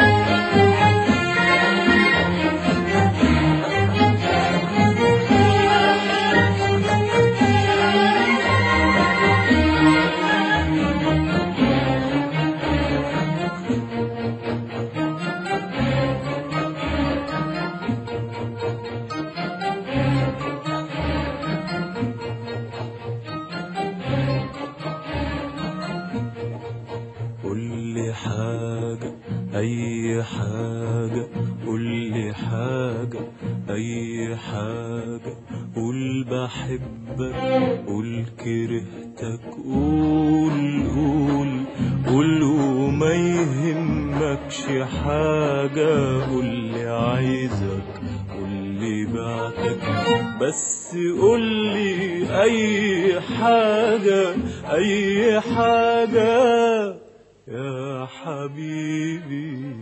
قول لي حاجة أي حاجة قول لي حاجة أي حاجة قول بحبك قول كرهتك قول قول قول وما يهمكش حاجة قول لي عايزك قول لي بعتك بس قول لي أي حاجة أي حاجة يا حبيبي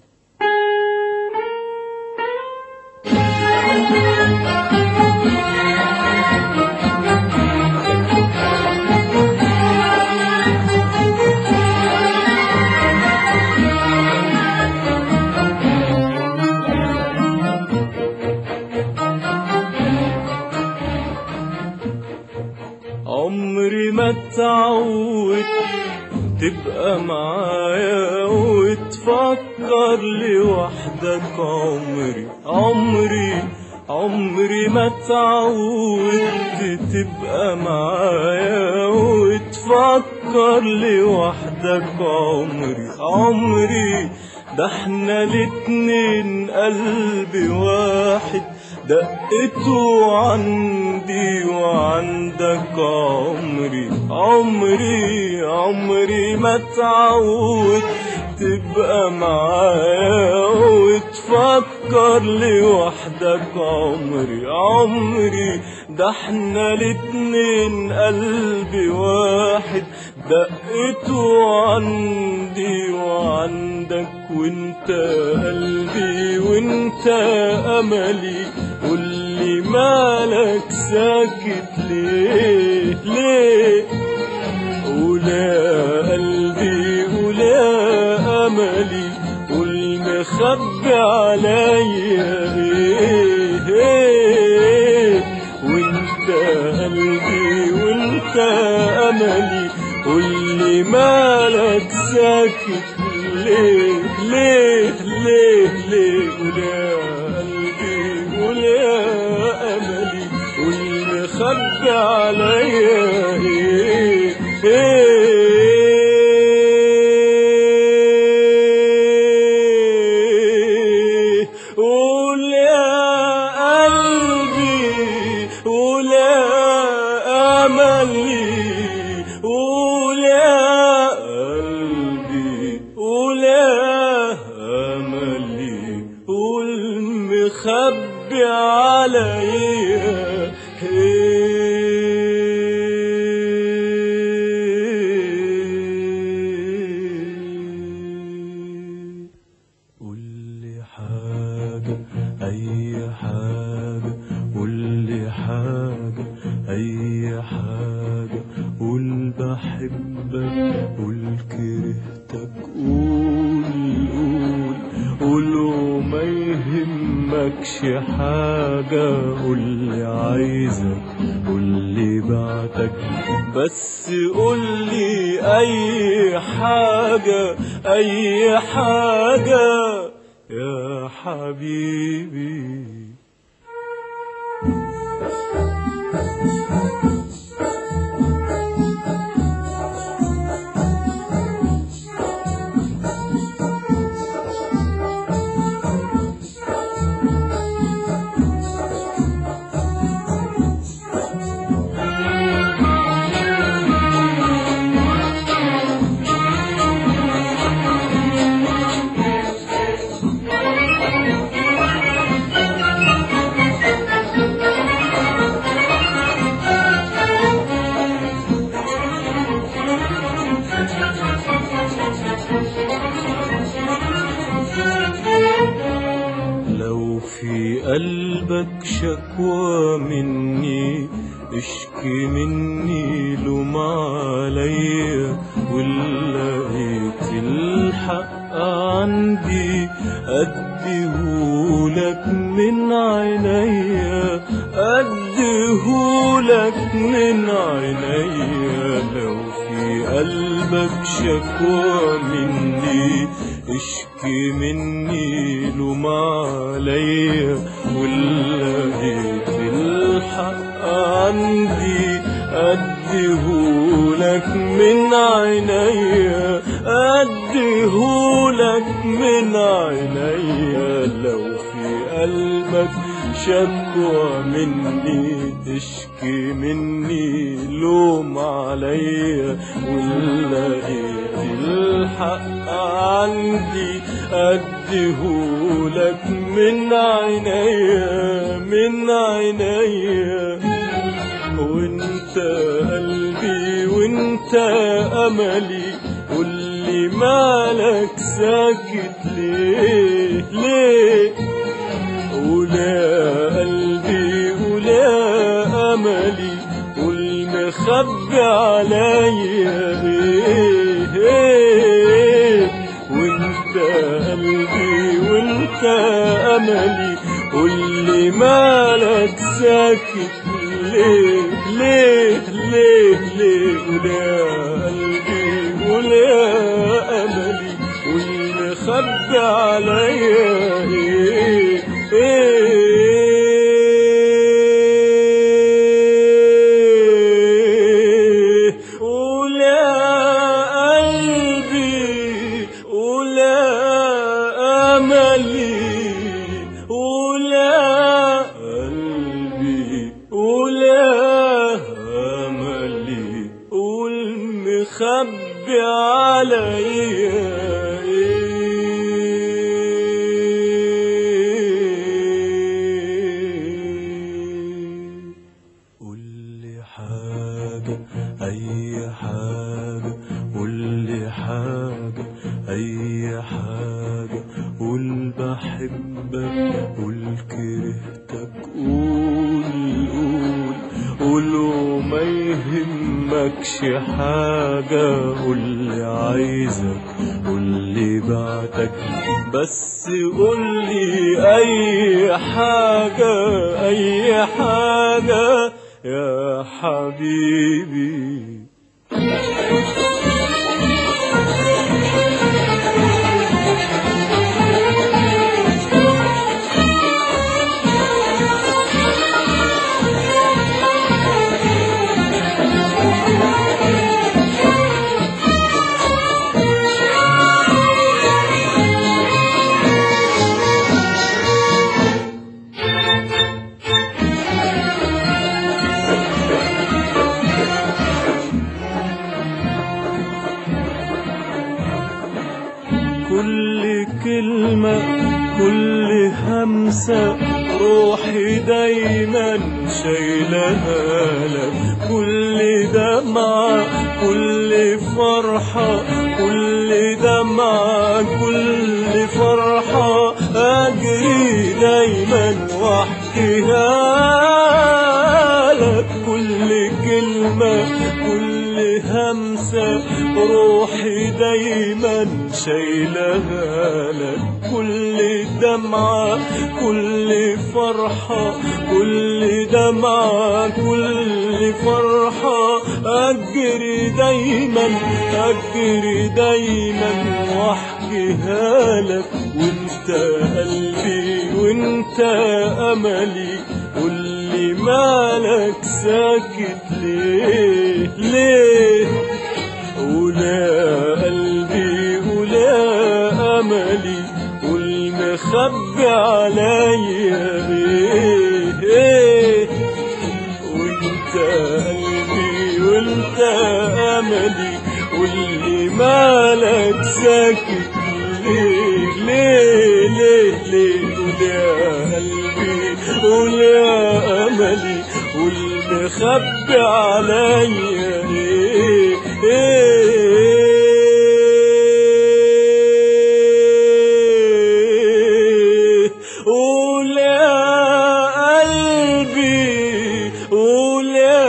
عمري ما اتعودت تبقى معايا وتفكر لوحدك عمري عمري عمري ما اتعودت تبقى معايا وتفكر لوحدك عمري عمري ده احنا الاتنين قلبي واحد دقته عندي وعندك عمري عمري عمري ما اتعود تبقى معايا وتفكر لوحدك عمري عمري ده احنا الاتنين قلبي واحد دقته عندي وعندك وانت قلبي وانت املي قولي مالك ساكت ليه ليه قول يا قلبي قول يا املي قول مخبي عليا ايه ايه وانت قلبي وانت املي قولي مالك ساكت ليه ليه ليه ليه قول يا قلبي قول يا املي قول مخبي عليا ايه ايه قول يا قلبي قول يا املي قول يا قلبي قول يا املي قول مخبي عليا إيه قول لي حاجة أي حاجة قول لي حاجة أي حاجة قول بحبك قول كرهتك قول قول قول وما يهمكش حاجة قول لي عايزك قول لي بعتك بس قول لي أي حاجة أي حاجة يا حبيبي لو في قلبك شكوى مني اشكي مني لوم عليا ولقيت الحق عندي أديهولك من عينيا أديهولك من عينيا لو في قلبك شكوى مني اشكي مني لوم عليا ولقيت الحق عندي أديهولك من عينيا أديهولك من عينيا لو في قلبك شكوى مني اشكي مني لوم عليا ولقيت الحق عندي أديهولك من عينيا من عينيا وانت قلبي وانت املي قولي مالك ساكت ليه ليه ولا قلبي ولا املي قول مخبي عليا ايه ايه وانت قلبي وانت املي قولي مالك ساكت ليه ليه ليه ليه ولا قلبي ولا املي والمخبي عليا ايه ايه ولا قلبي ولا املي ولا قلبي ولا املي والمخبي عليا إيه قول لي حاجة أي حاجة قول لي حاجة أي حاجة قول بحبك قول كرهتك قول قول قول وما يهمكش حاجة قول لي عايزك قول لي بعتك بس قول لي أي حاجة أي حاجة يا حبيبي كل كلمة كل همسة روحي دايما شايلها لك كل دمعة كل فرحة كل دمعة كل فرحة أجري دايما واحكيها لك كل كلمة كل همسة روحي دايما شايلها لك كل دمعة كل فرحة كل دمعة كل فرحة أجري دايما أجري دايما واحكيها لك وانت قلبي وانت أملي قولي مالك ساكت ليه ليه ولا قلبي ولا أملي والمخبي عليا ايه ايه وانت قلبي وانت أملي واللي مالك ساكت ليه ليه ليه ليه ولا قلبي ولا أملي والمخبي عليا ايه ايه ولا قلبي ولا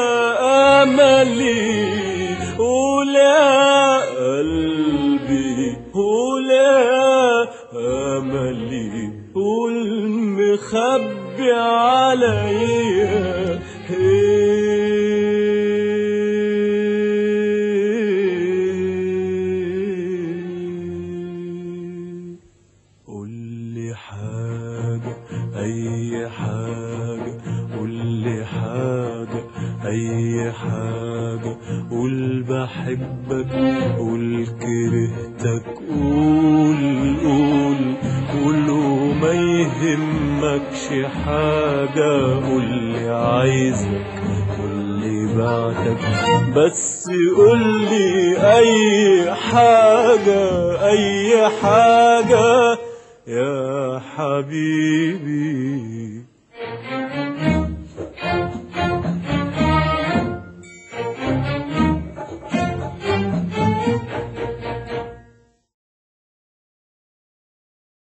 أملي ولا قلبي ولا مخبي عليا إيه قول لي حاجة أي حاجة قول لي حاجة أي حاجة قول بحبك قول كرهتك قول قول قول وما يهمكش حاجة قول لي عايزك قول لي بعدك بس قول لي أي حاجة أي حاجة يا حبيبي